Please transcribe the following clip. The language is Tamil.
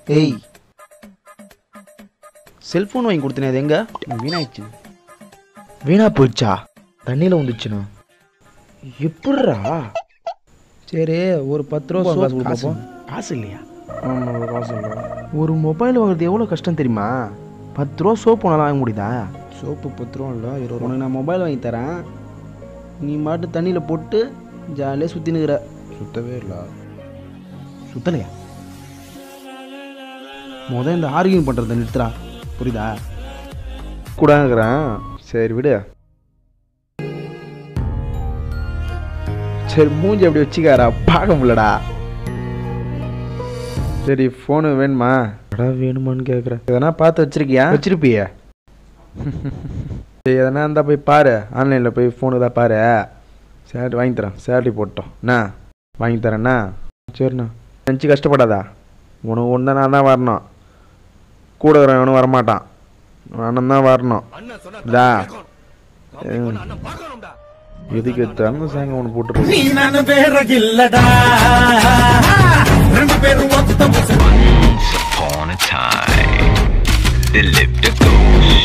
ஏய் செல்ஃபோன் வாங்கி கொடுத்தனே அது எங்க வீணாயிடுச்சு வீணா போயிடுச்சா தண்ணியில் வந்துச்சுண்ணா எப்படிரா சரி ஒரு பத்து ரூபா காசு கொடுப்போம் காசு இல்லையா ஆமாம் காசு இல்லை ஒரு மொபைல் வாங்குறது எவ்வளோ கஷ்டம் தெரியுமா பத்து ரூபா சோப்பு நல்லா வாங்க முடியுதா சோப்பு பத்து ரூபா இல்லை இருபது ரூபா உனக்கு நான் மொபைல் வாங்கி தரேன் நீ மாட்டு தண்ணியில் போட்டு ஜாலியாக சுற்றினுக்கிற சுத்தவே இல்லை சுத்தலையா முத இந்த ஆர்கியூ பண்ணுறத நிறுத்துறா புரியுதா கூடாங்கிறேன் சரி விடு சரி மூஞ்சி அப்படி வச்சுக்காரா பார்க்க முடியலடா சரி ஃபோனு வேணுமா எடா வேணுமான்னு கேட்குறேன் எதனா பார்த்து வச்சிருக்கியா வச்சிருப்பிய சரி எதனா இருந்தால் போய் பாரு ஆன்லைனில் போய் ஃபோனு தான் பாரு சேலரி வாங்கி தரேன் சேலரி போட்டோம் என்ன வாங்கி தரேண்ணா சரிண்ணா நினச்சி கஷ்டப்படாதா உனக்கு ஒன்று நான் தான் வரணும் கூட இருக்கிறவனும் வரமாட்டான் அண்ணன் தான் வரணும் இதா ம். எதுக்கு எடுத்தாலும் சாங்க ஒன்று போட்டுருக்கோம் நீ நானு வேற இல்லடா ரெண்டு பேரும் ஒத்த Once upon a time, there lived